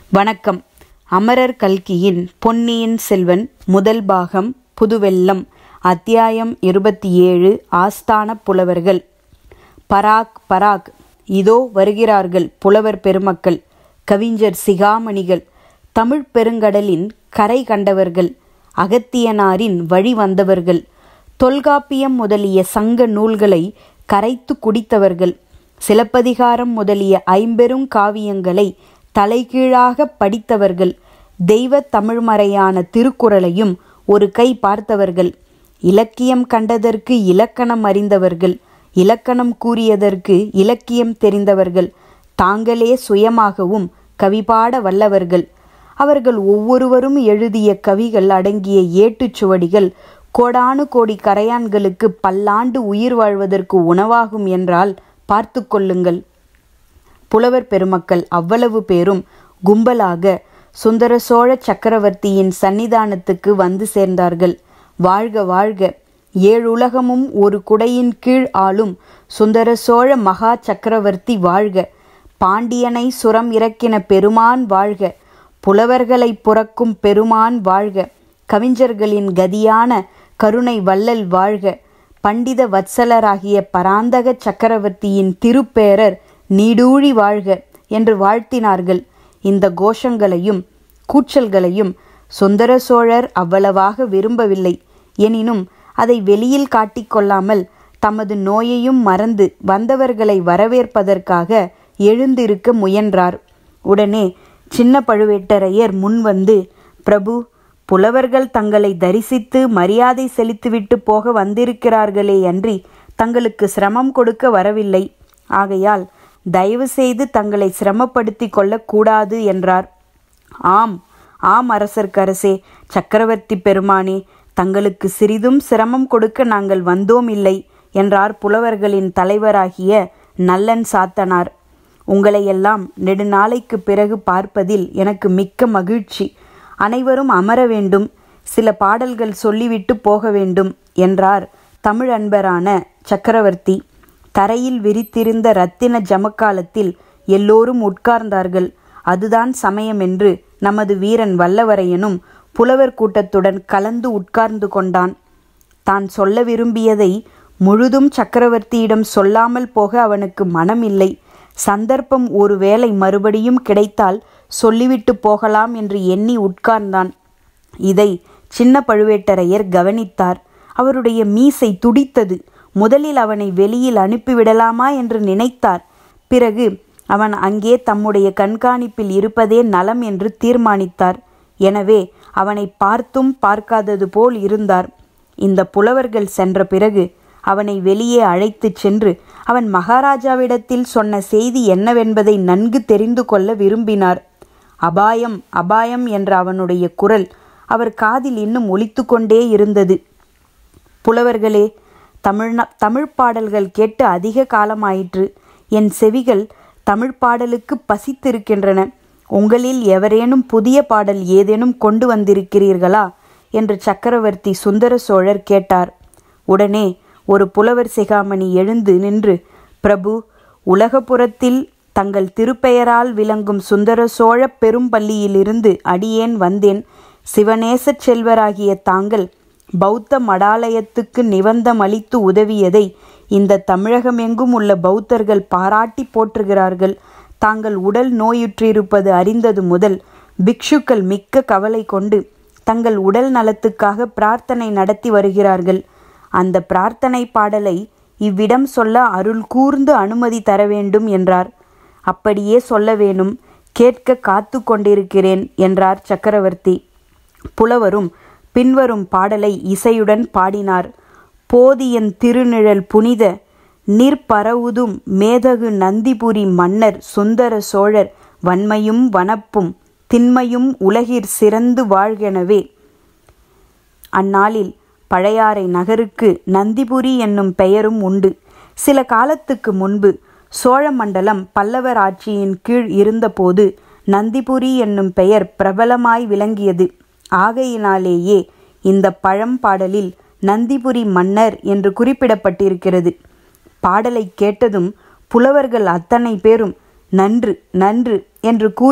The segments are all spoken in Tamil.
வணக்கம் அமரர் கல்கியின் பொன்னியின் செல்வன் முதல் பாகம் புதுவெல்லம் அத்தியாயம் இருபத்தி ஏழு ஆஸ்தான புலவர்கள் பராக் பராக் இதோ வருகிறார்கள் புலவர் பெருமக்கள் கவிஞர் சிகாமணிகள் தமிழ்ப் பெருங்கடலின் கரை கண்டவர்கள் அகத்தியனாரின் வழி வந்தவர்கள் தொல்காப்பியம் முதலிய சங்க நூல்களை கரைத்து குடித்தவர்கள் சிலப்பதிகாரம் முதலிய ஐம்பெரும் காவியங்களை தலைகீழாக படித்தவர்கள் தெய்வ தமிழ்மறையான திருக்குறளையும் ஒரு கை பார்த்தவர்கள் இலக்கியம் கண்டதற்கு இலக்கணம் அறிந்தவர்கள் இலக்கணம் கூறியதற்கு இலக்கியம் தெரிந்தவர்கள் தாங்களே சுயமாகவும் கவிபாட வல்லவர்கள் அவர்கள் ஒவ்வொருவரும் எழுதிய கவிகள் அடங்கிய ஏட்டுச் சுவடிகள் கோடானு கோடி கரையான்களுக்கு பல்லாண்டு உயிர் வாழ்வதற்கு உணவாகும் என்றால் பார்த்து கொள்ளுங்கள் புலவர் பெருமக்கள் அவ்வளவு பேரும் கும்பலாக சுந்தர சோழ சக்கரவர்த்தியின் சன்னிதானத்துக்கு வந்து சேர்ந்தார்கள் வாழ்க வாழ்க ஏழுலகமும் ஒரு குடையின் கீழ் ஆளும் சுந்தர சோழ மகா சக்கரவர்த்தி வாழ்க பாண்டியனை சுரம் இறக்கின பெருமான் வாழ்க புலவர்களை புறக்கும் பெருமான் வாழ்க கவிஞர்களின் கதியான கருணை வள்ளல் வாழ்க பண்டித வத்சலராகிய பராந்தக சக்கரவர்த்தியின் திருப்பேரர் நீடூழி வாழ்க என்று வாழ்த்தினார்கள் இந்த கோஷங்களையும் கூச்சல்களையும் சுந்தர சோழர் அவ்வளவாக விரும்பவில்லை எனினும் அதை வெளியில் காட்டிக்கொள்ளாமல் தமது நோயையும் மறந்து வந்தவர்களை வரவேற்பதற்காக எழுந்திருக்க முயன்றார் உடனே சின்ன பழுவேட்டரையர் முன்வந்து பிரபு புலவர்கள் தங்களை தரிசித்து மரியாதை செலுத்திவிட்டு போக வந்திருக்கிறார்களே அன்றி தங்களுக்கு சிரமம் கொடுக்க வரவில்லை ஆகையால் தயவு செய்து தங்களை சிரமப்படுத்தி கொள்ளக்கூடாது என்றார் ஆம் ஆம் அரசர்க்கரசே சக்கரவர்த்தி பெருமானே தங்களுக்கு சிறிதும் சிரமம் கொடுக்க நாங்கள் வந்தோம் இல்லை என்றார் புலவர்களின் தலைவராகிய நல்லன் சாத்தனார் உங்களையெல்லாம் நெடுநாளைக்கு பிறகு பார்ப்பதில் எனக்கு மிக்க மகிழ்ச்சி அனைவரும் அமர வேண்டும் சில பாடல்கள் சொல்லிவிட்டு போக வேண்டும் என்றார் தமிழ் அன்பரான சக்கரவர்த்தி தரையில் விரித்திருந்த ரத்தின ஜமக்காலத்தில் எல்லோரும் உட்கார்ந்தார்கள் அதுதான் சமயம் என்று நமது வீரன் வல்லவரையனும் புலவர் கூட்டத்துடன் கலந்து உட்கார்ந்து கொண்டான் தான் சொல்ல விரும்பியதை முழுதும் சக்கரவர்த்தியிடம் சொல்லாமல் போக அவனுக்கு மனமில்லை சந்தர்ப்பம் ஒருவேளை மறுபடியும் கிடைத்தால் சொல்லிவிட்டு போகலாம் என்று எண்ணி உட்கார்ந்தான் இதை சின்ன பழுவேட்டரையர் கவனித்தார் அவருடைய மீசை துடித்தது முதலில் அவனை வெளியில் அனுப்பிவிடலாமா என்று நினைத்தார் பிறகு அவன் அங்கே தம்முடைய கண்காணிப்பில் இருப்பதே நலம் என்று தீர்மானித்தார் எனவே அவனை பார்த்தும் பார்க்காதது போல் இருந்தார் இந்த புலவர்கள் சென்ற பிறகு அவனை வெளியே அழைத்துச் சென்று அவன் மகாராஜாவிடத்தில் சொன்ன செய்தி என்னவென்பதை நன்கு தெரிந்து கொள்ள விரும்பினார் அபாயம் அபாயம் என்ற அவனுடைய குரல் அவர் காதில் இன்னும் ஒலித்து கொண்டே இருந்தது புலவர்களே தமிழ்நா தமிழ் பாடல்கள் கேட்டு அதிக காலமாயிற்று என் செவிகள் தமிழ் பாடலுக்கு பசித்திருக்கின்றன உங்களில் எவரேனும் புதிய பாடல் ஏதேனும் கொண்டு வந்திருக்கிறீர்களா என்று சக்கரவர்த்தி சுந்தர சோழர் கேட்டார் உடனே ஒரு புலவர் சிகாமணி எழுந்து நின்று பிரபு உலகப்புறத்தில் தங்கள் திருப்பெயரால் விளங்கும் சுந்தர சோழ பெரும்பள்ளியிலிருந்து அடியேன் வந்தேன் சிவநேசச் செல்வராகிய தாங்கள் பௌத்த மடாலயத்துக்கு நிபந்தம் அளித்து உதவியதை இந்த தமிழகமெங்கும் உள்ள பௌத்தர்கள் பாராட்டி போற்றுகிறார்கள் தாங்கள் உடல் நோயுற்றிருப்பது அறிந்தது முதல் பிக்ஷுக்கள் மிக்க கவலை கொண்டு தங்கள் உடல் நலத்துக்காக பிரார்த்தனை நடத்தி வருகிறார்கள் அந்த பிரார்த்தனை பாடலை இவ்விடம் சொல்ல அருள் கூர்ந்து அனுமதி தர வேண்டும் என்றார் அப்படியே சொல்ல வேணும் கேட்க காத்து கொண்டிருக்கிறேன் என்றார் சக்கரவர்த்தி புலவரும் பின்வரும் பாடலை இசையுடன் பாடினார் போதியன் திருநிழல் புனித நிற்பரவுதும் மேதகு நந்திபுரி மன்னர் சுந்தர சோழர் வன்மையும் வனப்பும் திண்மையும் உலகிற் சிறந்து வாழ்கெனவே அந்நாளில் பழையாறை நகருக்கு நந்திபுரி என்னும் பெயரும் உண்டு சில காலத்துக்கு முன்பு சோழ மண்டலம் பல்லவர் ஆட்சியின் கீழ் இருந்தபோது நந்திபுரி என்னும் பெயர் பிரபலமாய் விளங்கியது ஆகையினாலேயே இந்த பழம்பாடலில் நந்திபுரி மன்னர் என்று குறிப்பிடப்பட்டிருக்கிறது பாடலை கேட்டதும் புலவர்கள் அத்தனை பேரும் நன்று நன்று என்று கூறி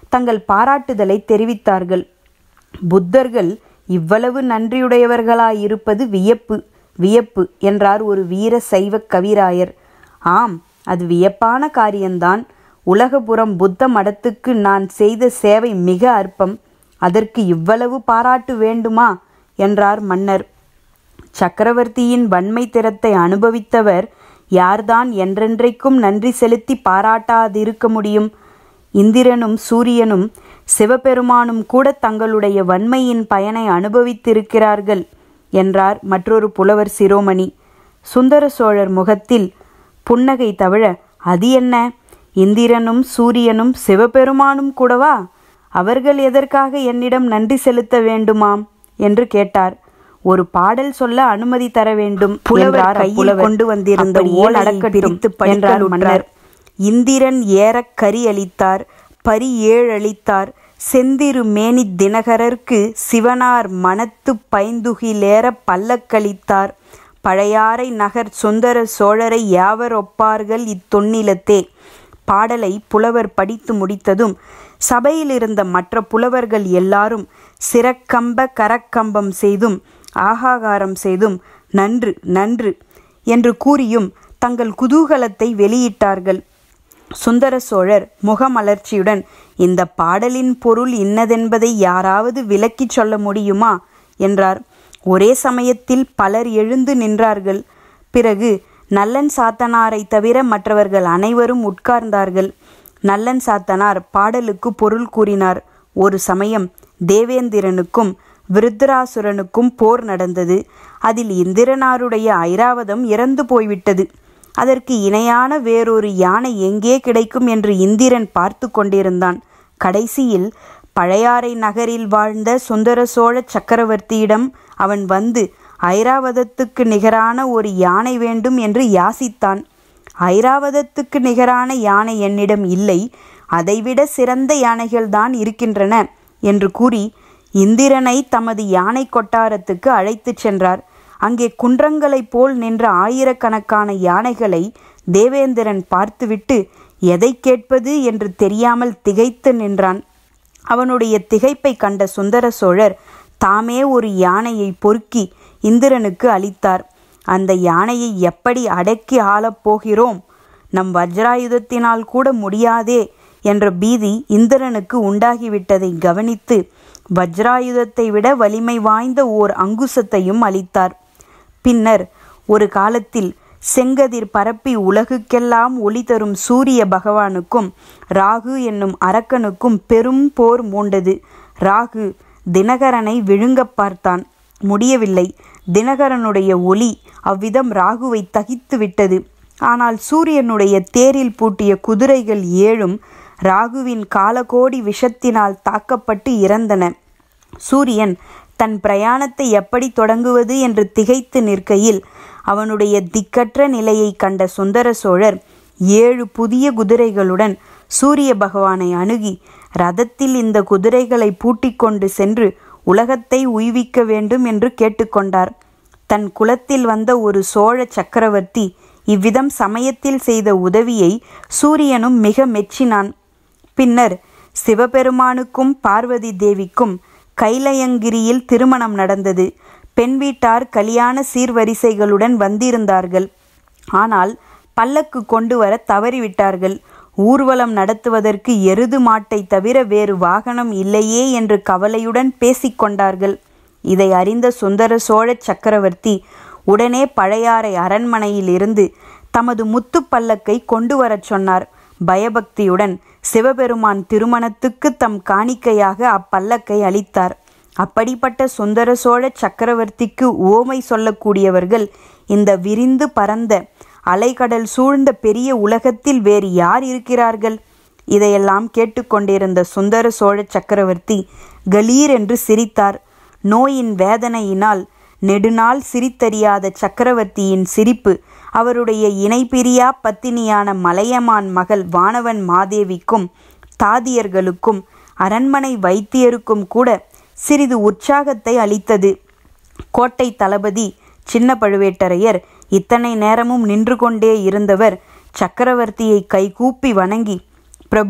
தங்கள் பாராட்டுதலை தெரிவித்தார்கள் புத்தர்கள் இவ்வளவு நன்றியுடையவர்களாயிருப்பது வியப்பு வியப்பு என்றார் ஒரு வீர சைவ கவிராயர் ஆம் அது வியப்பான காரியம்தான் உலகபுரம் புத்த மடத்துக்கு நான் செய்த சேவை மிக அற்பம் அதற்கு இவ்வளவு பாராட்டு வேண்டுமா என்றார் மன்னர் சக்கரவர்த்தியின் வன்மை திறத்தை அனுபவித்தவர் யார்தான் என்றென்றைக்கும் நன்றி செலுத்தி பாராட்டாதிருக்க முடியும் இந்திரனும் சூரியனும் சிவபெருமானும் கூட தங்களுடைய வன்மையின் பயனை அனுபவித்திருக்கிறார்கள் என்றார் மற்றொரு புலவர் சிரோமணி சுந்தர சோழர் முகத்தில் புன்னகை தவிழ அது என்ன இந்திரனும் சூரியனும் சிவபெருமானும் கூடவா அவர்கள் எதற்காக என்னிடம் நன்றி செலுத்த வேண்டுமாம் என்று கேட்டார் ஒரு பாடல் சொல்ல அனுமதி தர வேண்டும் புலவர் கையில் கொண்டு வந்திருந்த அப்படியே ஓலையை நடக்கட்டும் பிரித்து என்றார் படித்தார் மன்னர் இந்திரன் ஏறக் கரி அளித்தார் பரி ஏழளித்தார் செந்திரு மேனி தினகரர்க்கு சிவனார் மனத்து பைந்துகிலேற பல்லக்களித்தார் பழையாறை நகர் சுந்தர சோழரை யாவர் ஒப்பார்கள் இத்தொன்னிலத்தே பாடலை புலவர் படித்து முடித்ததும் சபையில் இருந்த மற்ற புலவர்கள் எல்லாரும் சிறக்கம்ப கரக்கம்பம் செய்தும் ஆகாகாரம் செய்தும் நன்று நன்று என்று கூறியும் தங்கள் குதூகலத்தை வெளியிட்டார்கள் சுந்தர சோழர் முகமலர்ச்சியுடன் இந்த பாடலின் பொருள் இன்னதென்பதை யாராவது விளக்கிச் சொல்ல முடியுமா என்றார் ஒரே சமயத்தில் பலர் எழுந்து நின்றார்கள் பிறகு நல்லன் சாத்தனாரை தவிர மற்றவர்கள் அனைவரும் உட்கார்ந்தார்கள் நல்லன் சாத்தனார் பாடலுக்கு பொருள் கூறினார் ஒரு சமயம் தேவேந்திரனுக்கும் விருத்தராசுரனுக்கும் போர் நடந்தது அதில் இந்திரனாருடைய ஐராவதம் இறந்து போய்விட்டது அதற்கு இணையான வேறொரு யானை எங்கே கிடைக்கும் என்று இந்திரன் பார்த்து கொண்டிருந்தான் கடைசியில் பழையாறை நகரில் வாழ்ந்த சுந்தர சோழ சக்கரவர்த்தியிடம் அவன் வந்து ஐராவதத்துக்கு நிகரான ஒரு யானை வேண்டும் என்று யாசித்தான் ஐராவதத்துக்கு நிகரான யானை என்னிடம் இல்லை அதைவிட சிறந்த யானைகள்தான் இருக்கின்றன என்று கூறி இந்திரனை தமது யானை கொட்டாரத்துக்கு அழைத்துச் சென்றார் அங்கே குன்றங்களைப் போல் நின்ற ஆயிரக்கணக்கான யானைகளை தேவேந்திரன் பார்த்துவிட்டு எதை கேட்பது என்று தெரியாமல் திகைத்து நின்றான் அவனுடைய திகைப்பை கண்ட சுந்தர சோழர் தாமே ஒரு யானையை பொறுக்கி இந்திரனுக்கு அளித்தார் அந்த யானையை எப்படி அடக்கி ஆளப் போகிறோம் நம் வஜ்ராயுதத்தினால் கூட முடியாதே என்ற பீதி இந்திரனுக்கு உண்டாகிவிட்டதை கவனித்து வஜ்ராயுதத்தை விட வலிமை வாய்ந்த ஓர் அங்குசத்தையும் அளித்தார் பின்னர் ஒரு காலத்தில் செங்கதிர் பரப்பி உலகுக்கெல்லாம் ஒளி தரும் சூரிய பகவானுக்கும் ராகு என்னும் அரக்கனுக்கும் பெரும் போர் மூண்டது ராகு தினகரனை விழுங்கப் பார்த்தான் முடியவில்லை தினகரனுடைய ஒளி அவ்விதம் ராகுவை தகித்து விட்டது ஆனால் சூரியனுடைய தேரில் பூட்டிய குதிரைகள் ஏழும் ராகுவின் காலகோடி விஷத்தினால் தாக்கப்பட்டு இறந்தன சூரியன் தன் பிரயாணத்தை எப்படி தொடங்குவது என்று திகைத்து நிற்கையில் அவனுடைய திக்கற்ற நிலையை கண்ட சுந்தர சோழர் ஏழு புதிய குதிரைகளுடன் சூரிய பகவானை அணுகி ரதத்தில் இந்த குதிரைகளை பூட்டிக் கொண்டு சென்று உலகத்தை உய்விக்க வேண்டும் என்று கேட்டுக்கொண்டார் தன் குலத்தில் வந்த ஒரு சோழ சக்கரவர்த்தி இவ்விதம் சமயத்தில் செய்த உதவியை சூரியனும் மிக மெச்சினான் பின்னர் சிவபெருமானுக்கும் பார்வதி தேவிக்கும் கைலயங்கிரியில் திருமணம் நடந்தது பெண் வீட்டார் கல்யாண சீர்வரிசைகளுடன் வந்திருந்தார்கள் ஆனால் பல்லக்கு கொண்டு வர தவறிவிட்டார்கள் ஊர்வலம் நடத்துவதற்கு எருது மாட்டை தவிர வேறு வாகனம் இல்லையே என்று கவலையுடன் பேசிக்கொண்டார்கள் இதை அறிந்த சுந்தர சோழ சக்கரவர்த்தி உடனே பழையாறை அரண்மனையில் இருந்து தமது முத்து பல்லக்கை கொண்டு வரச் சொன்னார் பயபக்தியுடன் சிவபெருமான் திருமணத்துக்கு தம் காணிக்கையாக அப்பல்லக்கை அளித்தார் அப்படிப்பட்ட சுந்தர சோழ சக்கரவர்த்திக்கு ஓமை சொல்லக்கூடியவர்கள் இந்த விரிந்து பரந்த அலைக்கடல் சூழ்ந்த பெரிய உலகத்தில் வேறு யார் இருக்கிறார்கள் இதையெல்லாம் கேட்டுக்கொண்டிருந்த சுந்தர சோழ சக்கரவர்த்தி கலீர் என்று சிரித்தார் நோயின் வேதனையினால் நெடுநாள் சிரித்தறியாத சக்கரவர்த்தியின் சிரிப்பு அவருடைய இணைபிரியா பத்தினியான மலையமான் மகள் வானவன் மாதேவிக்கும் தாதியர்களுக்கும் அரண்மனை வைத்தியருக்கும் கூட சிறிது உற்சாகத்தை அளித்தது கோட்டை தளபதி சின்ன பழுவேட்டரையர் இத்தனை நேரமும் நின்று கொண்டே இருந்தவர் சக்கரவர்த்தியை கைகூப்பி வணங்கி பிரபு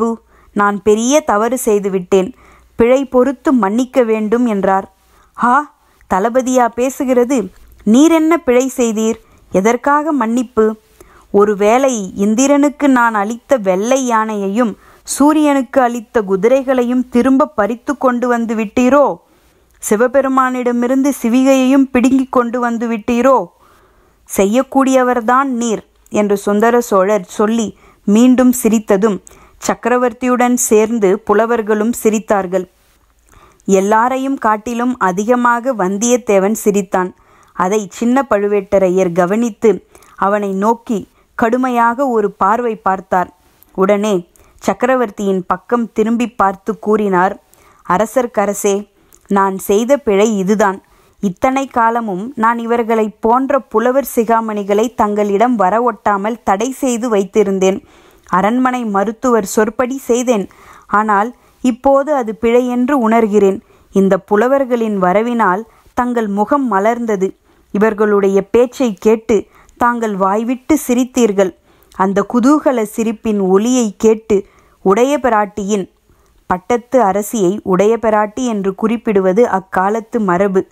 நான் பெரிய தவறு செய்துவிட்டேன் பிழை பொறுத்து மன்னிக்க வேண்டும் என்றார் ஆ தளபதியா பேசுகிறது நீர் என்ன பிழை செய்தீர் எதற்காக மன்னிப்பு ஒருவேளை இந்திரனுக்கு நான் அளித்த வெள்ளை யானையையும் சூரியனுக்கு அளித்த குதிரைகளையும் திரும்ப பறித்து கொண்டு வந்து விட்டீரோ சிவபெருமானிடமிருந்து சிவிகையையும் பிடுங்கிக் கொண்டு வந்து விட்டீரோ செய்யக்கூடியவர்தான் நீர் என்று சுந்தர சோழர் சொல்லி மீண்டும் சிரித்ததும் சக்கரவர்த்தியுடன் சேர்ந்து புலவர்களும் சிரித்தார்கள் எல்லாரையும் காட்டிலும் அதிகமாக வந்தியத்தேவன் சிரித்தான் அதை சின்ன பழுவேட்டரையர் கவனித்து அவனை நோக்கி கடுமையாக ஒரு பார்வை பார்த்தார் உடனே சக்கரவர்த்தியின் பக்கம் திரும்பி பார்த்து கூறினார் அரசர்க்கரசே நான் செய்த பிழை இதுதான் இத்தனை காலமும் நான் இவர்களைப் போன்ற புலவர் சிகாமணிகளை தங்களிடம் வர ஒட்டாமல் தடை செய்து வைத்திருந்தேன் அரண்மனை மருத்துவர் சொற்படி செய்தேன் ஆனால் இப்போது அது பிழை என்று உணர்கிறேன் இந்த புலவர்களின் வரவினால் தங்கள் முகம் மலர்ந்தது இவர்களுடைய பேச்சை கேட்டு தாங்கள் வாய்விட்டு சிரித்தீர்கள் அந்த குதூகல சிரிப்பின் ஒலியை கேட்டு உடைய பிராட்டியின் பட்டத்து அரசியை உடைய பிராட்டி என்று குறிப்பிடுவது அக்காலத்து மரபு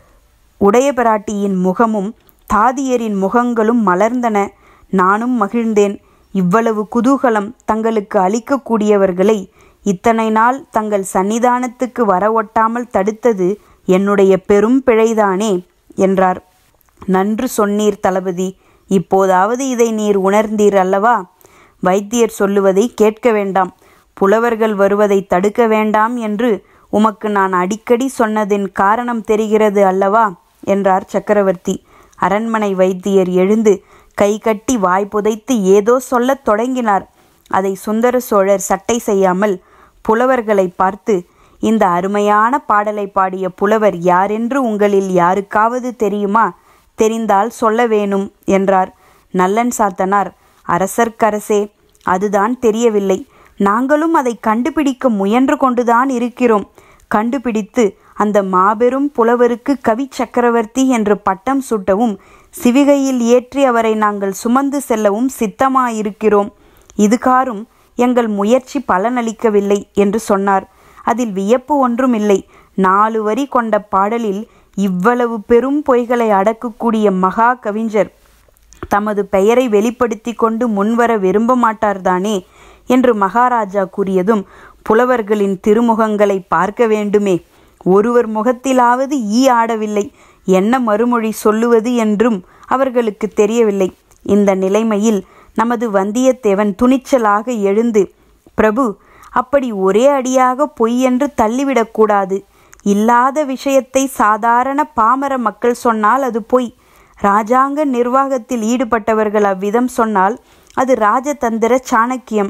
உடைய பிராட்டியின் முகமும் தாதியரின் முகங்களும் மலர்ந்தன நானும் மகிழ்ந்தேன் இவ்வளவு குதூகலம் தங்களுக்கு அளிக்கக்கூடியவர்களை இத்தனை நாள் தங்கள் சன்னிதானத்துக்கு வர ஒட்டாமல் தடுத்தது என்னுடைய பெரும் பிழைதானே என்றார் நன்று சொன்னீர் தளபதி இப்போதாவது இதை நீர் உணர்ந்தீர் அல்லவா வைத்தியர் சொல்லுவதை கேட்க வேண்டாம் புலவர்கள் வருவதை தடுக்க வேண்டாம் என்று உமக்கு நான் அடிக்கடி சொன்னதின் காரணம் தெரிகிறது அல்லவா என்றார் சக்கரவர்த்தி அரண்மனை வைத்தியர் எழுந்து கை கட்டி வாய் புதைத்து ஏதோ சொல்லத் தொடங்கினார் அதை சுந்தர சோழர் சட்டை செய்யாமல் புலவர்களை பார்த்து இந்த அருமையான பாடலை பாடிய புலவர் யாரென்று உங்களில் யாருக்காவது தெரியுமா தெரிந்தால் சொல்ல வேணும் என்றார் நல்லன் சாத்தனார் அரசர்க்கரசே அதுதான் தெரியவில்லை நாங்களும் அதை கண்டுபிடிக்க முயன்று கொண்டுதான் இருக்கிறோம் கண்டுபிடித்து அந்த மாபெரும் புலவருக்கு கவி சக்கரவர்த்தி என்று பட்டம் சூட்டவும் சிவிகையில் ஏற்றி அவரை நாங்கள் சுமந்து செல்லவும் சித்தமாயிருக்கிறோம் இதுகாரும் எங்கள் முயற்சி பலனளிக்கவில்லை என்று சொன்னார் அதில் வியப்பு ஒன்றும் இல்லை நாலு வரி கொண்ட பாடலில் இவ்வளவு பெரும் பொய்களை அடக்கக்கூடிய மகா கவிஞர் தமது பெயரை வெளிப்படுத்தி கொண்டு முன்வர விரும்ப மாட்டார்தானே என்று மகாராஜா கூறியதும் புலவர்களின் திருமுகங்களை பார்க்க வேண்டுமே ஒருவர் முகத்திலாவது ஈ ஆடவில்லை என்ன மறுமொழி சொல்லுவது என்றும் அவர்களுக்கு தெரியவில்லை இந்த நிலைமையில் நமது வந்தியத்தேவன் துணிச்சலாக எழுந்து பிரபு அப்படி ஒரே அடியாக பொய் என்று தள்ளிவிடக்கூடாது இல்லாத விஷயத்தை சாதாரண பாமர மக்கள் சொன்னால் அது பொய் ராஜாங்க நிர்வாகத்தில் ஈடுபட்டவர்கள் அவ்விதம் சொன்னால் அது ராஜதந்திர சாணக்கியம்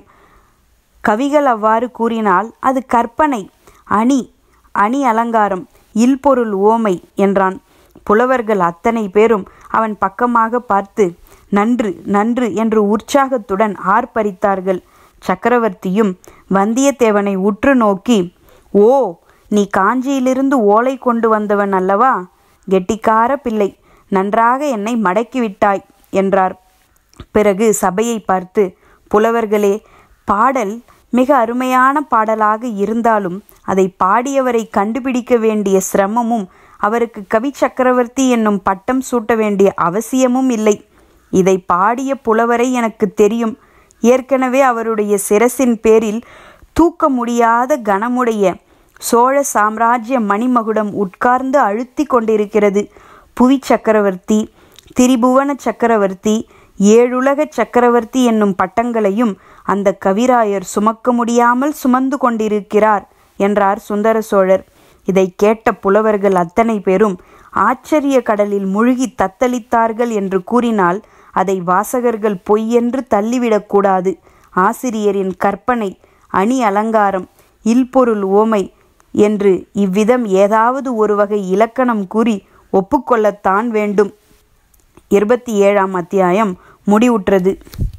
கவிகள் அவ்வாறு கூறினால் அது கற்பனை அணி அணி அலங்காரம் இல்பொருள் ஓமை என்றான் புலவர்கள் அத்தனை பேரும் அவன் பக்கமாக பார்த்து நன்று நன்று என்று உற்சாகத்துடன் ஆர்ப்பரித்தார்கள் சக்கரவர்த்தியும் வந்தியத்தேவனை உற்று நோக்கி ஓ நீ காஞ்சியிலிருந்து ஓலை கொண்டு வந்தவன் அல்லவா கெட்டிக்கார பிள்ளை நன்றாக என்னை மடக்கிவிட்டாய் என்றார் பிறகு சபையை பார்த்து புலவர்களே பாடல் மிக அருமையான பாடலாக இருந்தாலும் அதை பாடியவரை கண்டுபிடிக்க வேண்டிய சிரமமும் அவருக்கு கவி சக்கரவர்த்தி என்னும் பட்டம் சூட்ட வேண்டிய அவசியமும் இல்லை இதை பாடிய புலவரை எனக்கு தெரியும் ஏற்கனவே அவருடைய சிரசின் பேரில் தூக்க முடியாத கனமுடைய சோழ சாம்ராஜ்ய மணிமகுடம் உட்கார்ந்து அழுத்தி கொண்டிருக்கிறது புவி சக்கரவர்த்தி திரிபுவன சக்கரவர்த்தி ஏழுலக சக்கரவர்த்தி என்னும் பட்டங்களையும் அந்த கவிராயர் சுமக்க முடியாமல் சுமந்து கொண்டிருக்கிறார் என்றார் சுந்தர சோழர் இதை கேட்ட புலவர்கள் அத்தனை பேரும் ஆச்சரிய கடலில் மூழ்கி தத்தளித்தார்கள் என்று கூறினால் அதை வாசகர்கள் பொய்யென்று தள்ளிவிடக்கூடாது ஆசிரியரின் கற்பனை அணி அலங்காரம் இல்பொருள் ஓமை என்று இவ்விதம் ஏதாவது ஒரு வகை இலக்கணம் கூறி ஒப்புக்கொள்ளத்தான் வேண்டும் இருபத்தி ஏழாம் அத்தியாயம் முடிவுற்றது